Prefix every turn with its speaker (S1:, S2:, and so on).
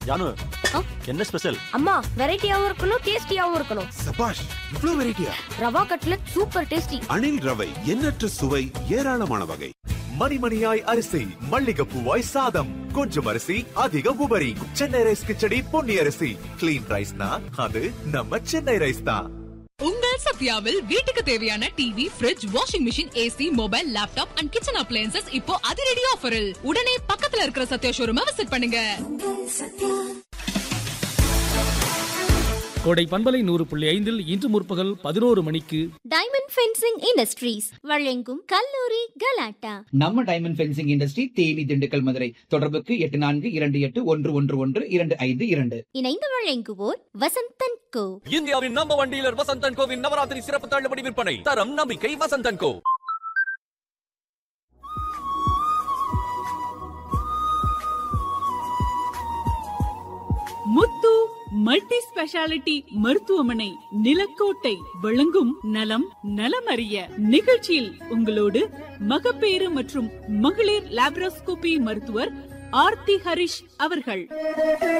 S1: ஜானு
S2: ஆ?
S1: என்ன ஸ்பெஷல்
S2: அம்மா வெரைட்டியாவும் இருக்கணும் டேஸ்டியாவும் இருக்கணும்
S3: சபாஷ் இவ்ளோ வெரைட்டியா
S2: rava cutlet super tasty
S3: Anil ரவை எண்ணற்ற சுவை ஏராளமான வகை
S4: மணிமணியாய் அரிசி மல்லிகைப்பூவாய் சாதம் கொஞ்சம் அரிசி அதிக உபரி சென்னை ரைஸ் கிச்சடி பொன்னி அரிசி கிளீன் ரைஸ்னா அது நம்ம சென்னை ரைஸ் தான்
S5: உங்கள் சத்யாவில் வீட்டுக்கு தேவையான TV fridge washing machine AC mobile laptop and kitchen appliances இப்போ அதிரடி ஆஃபரில் உடனே பக்கத்துல இருக்கிற சத்யா ஷோரூமை விசிட் பண்ணுங்க
S6: கோடை பண்பலை நூறு புள்ளி ஐந்தில் இன்று முற்பகல் பதினோரு மணிக்கு
S7: டைமண்ட் ஃபென்சிங் இண்டஸ்ட்ரீஸ் வழங்கும் கல்லூரி கலாட்டா
S8: நம்ம diamond fencing industry Theni Dindigul Madurai தொடர்புக்கு எட்டு நான்கு இரண்டு எட்டு ஒன்று ஒன்று ஒன்று இரண்டு ஐந்து இரண்டு
S7: இணைந்து வழங்குவோர் வசந்தன் கோ
S9: இந்தியாவின் நம்ப வண்டியிலர் வசந்தன் கோவின் நவராத்திரி சிறப்பு தள்ளுபடி விற்பனை தரம் நம்பிக்கை வசந்தன் கோ
S10: முத்து மல்டி ஸ்பெஷாலிட்டி மருத்துவமனை நிலக்கோட்டை வழங்கும் நலம் நலமறிய நிகழ்ச்சியில் உங்களோடு மகப்பேறு மற்றும் மகளிர் லாப்ரோஸ்கோபி மருத்துவர் ஆர்த்தி ஹரிஷ் அவர்கள்